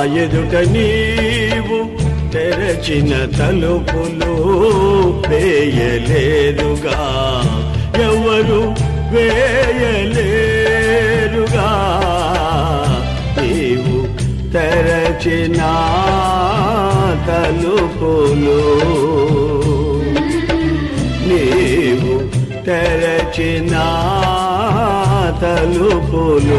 ఎదుట నీవు తెరచిన తలుపులు వేయలేరుగా ఎవరు వేయలేరుగా నీవు తెరచిన తలుపులు నీవు తెరచిన తలుపులు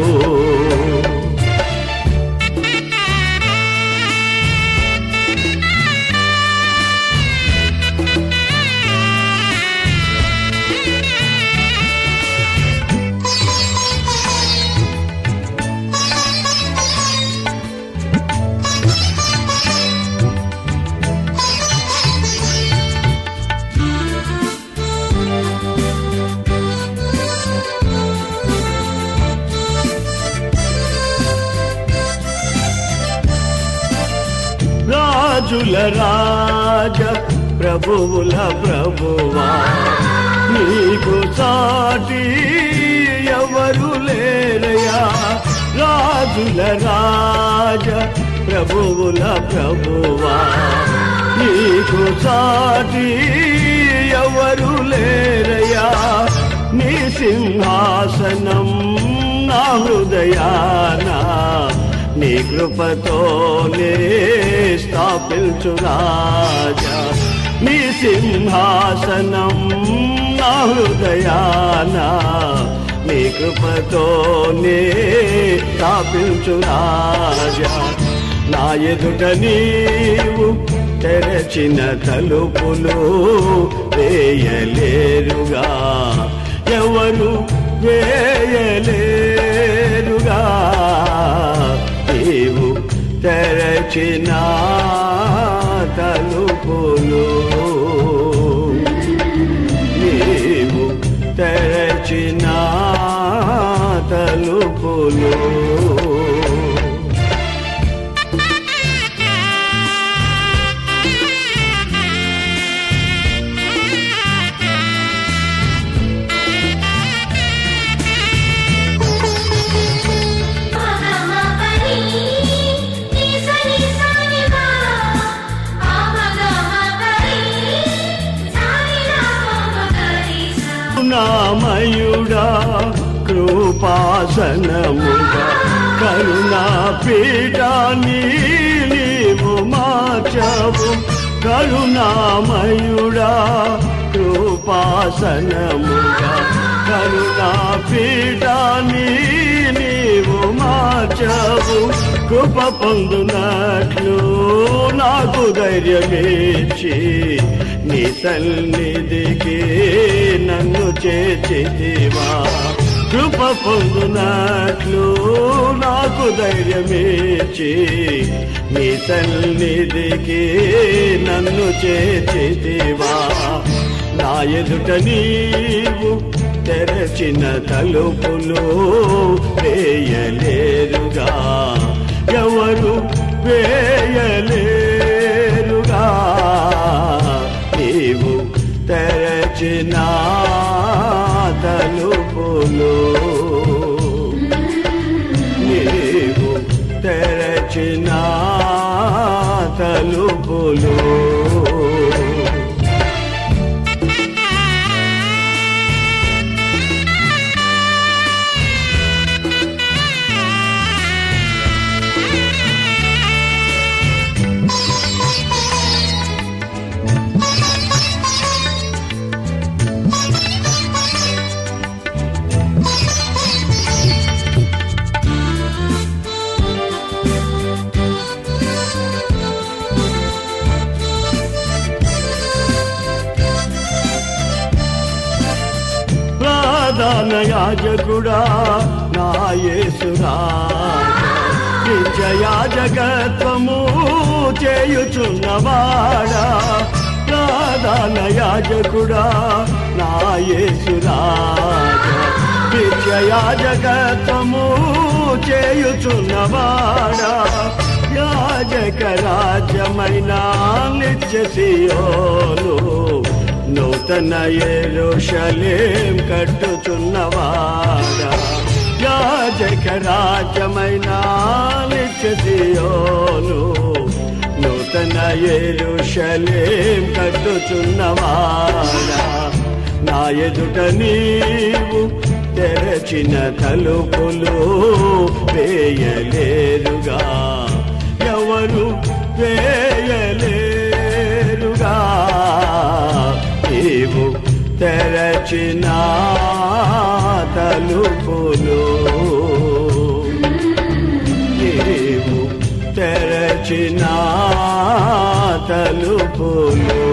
రాజుల రాజ ప్రభువుల ప్రభువా నీకు సాటి ఎవరు లేరయా రాజుల రాజ ప్రభువుల ప్రభువా నీకు సాటి ఎవరు లేరయా నీ సింహాసనం నా హృదయానా నీ కృపతోనే స్థాపించు రాజా నీ సింహాసనం నా హృదయాన నీ కృపతోనే స్థాపించు రాజా నా ఎదుట నీవు తెరచిన తలుపులు వేయలేరుగా ఎవరు వేయలేరుగా నీవు తెరచిన తలుపులు నీవు తెరచిన తలుపులు మగమపని నిసని సనిగా ఆమగమపని సానిలా మగరిసా కరుణామయుడా కృపాసనముగా కరుణా పీఠాన్ని నీవు మార్చవు కరుణామయుడా కృపాసనముగా కరుణా పీఠాన్ని నీవు మార్చవు కృప పొందునట్లు నాకు ధైర్యమిచ్చి నీ సన్నిధికి నన్ను చేర్చితివా కృప పొందునట్లు నాకు ధైర్యమిచ్చి నీ సన్నిధికి నన్ను చేర్చితివా నా ఎదుట నీవు తెరచిన తలుపులు వేయలేరుగా ఎవరు వేయలేరుగా నీవు తెరచిన తలుపులు నీవు తెరచిన తలుపులు ప్రధాన యాజకుడా నా యేసురా నిత్యయాజకత్వము చేయుచున్నవాడా ప్రధాన యాజకుడా నా యేసురా నిత్యయాజకత్వము చేయుచున్నవాడా యాజక రాజ్యమైన నిత్య సియోలు నూతన ఎరుషలేం కట్టుచున్నవాడా యాజక రాజ్యమైన నిత్యసియోను నూతన ఎరుషలేం కట్టుచున్నవాడా నా ఎదుట నీవు తెరచిన తలుపులు వేయలేరుగా ఎవరు వేయలేరుగా నీవు తెరచిన తలుపులు నీవు తెరచిన తలుపులు